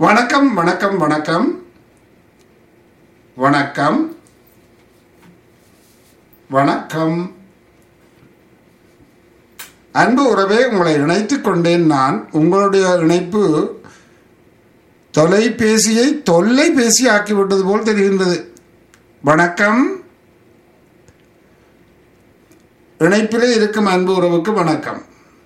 வணக்கம் வணக்கம் வணக்கம் வணக்கம் வணக்கம் அன்பு உறவே உங்களை இணைத்துக் கொண்டேன் நான் உங்களுடைய இணைப்பு தொலைபேசியை தொல்லைபேசி ஆக்கிவிட்டது போல் தெரிகின்றது வணக்கம் இணைப்பிலே இருக்கும் அன்பு உறவுக்கு வணக்கம்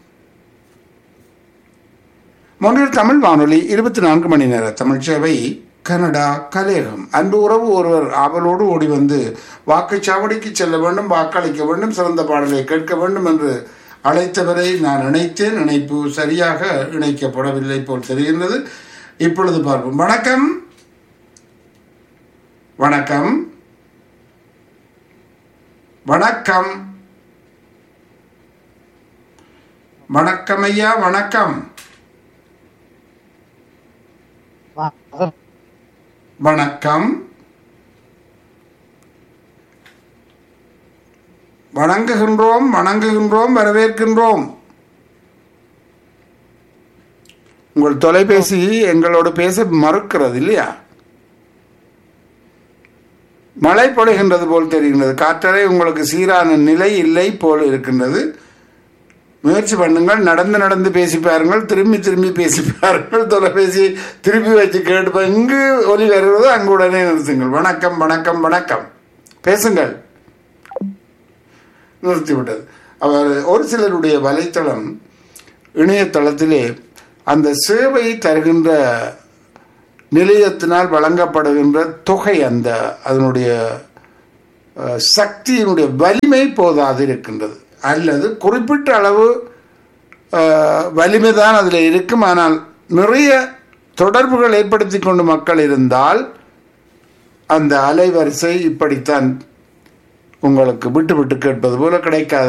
மொன்றில் தமிழ் வானொலி இருபத்தி நான்கு மணி நேர தமிழ் சேவை கனடா கலேகம் அன்பு உறவு ஒருவர் ஆவலோடு ஓடி வந்து வாக்குச்சாவடிக்கு செல்ல வேண்டும் வாக்களிக்க வேண்டும் சிறந்த பாடலை கேட்க வேண்டும் என்று அழைத்தவரை நான் இணைத்தேன் இணைப்பு சரியாக இணைக்கப்படவில்லை போல் தெரிகின்றது இப்பொழுது பார்ப்போம் வணக்கம் வணக்கம் வணக்கம் வணக்கம் ஐயா வணக்கம் வணக்கம் வணங்குகின்றோம் வணங்குகின்றோம் வரவேற்கின்றோம் உங்கள் தொலைபேசி எங்களோடு பேச மறுக்கிறது இல்லையா மழை பொழிகின்றது போல் தெரிகின்றது காற்றலை உங்களுக்கு சீரான நிலை இல்லை போல் இருக்கின்றது முயற்சி பண்ணுங்கள் நடந்து நடந்து பேசி பாருங்கள் திரும்பி திரும்பி பேசி பாருங்கள் தொலைபேசி திருப்பி வச்சு கேட்டு இங்கு ஒலி வருகிறதோ அங்கு உடனே நிறுத்துங்கள் வணக்கம் வணக்கம் வணக்கம் பேசுங்கள் நிறுத்திவிட்டது அவர் ஒரு சிலருடைய வலைத்தளம் இணையதளத்திலே அந்த சேவை தருகின்ற நிலையத்தினால் வழங்கப்படுகின்ற தொகை அந்த அதனுடைய அஹ், சக்தியினுடைய வலிமை போதாது இருக்கின்றது அல்லது குறிப்பிட்ட அளவு அஹ், வலிமை தான் அதில் இருக்கும் ஆனால் நிறைய தொடர்புகள் ஏற்படுத்தி கொண்டு மக்கள் இருந்தால் அந்த அலைவரிசை இப்படித்தான் உங்களுக்கு விட்டு விட்டு கேட்பது போல கிடைக்காது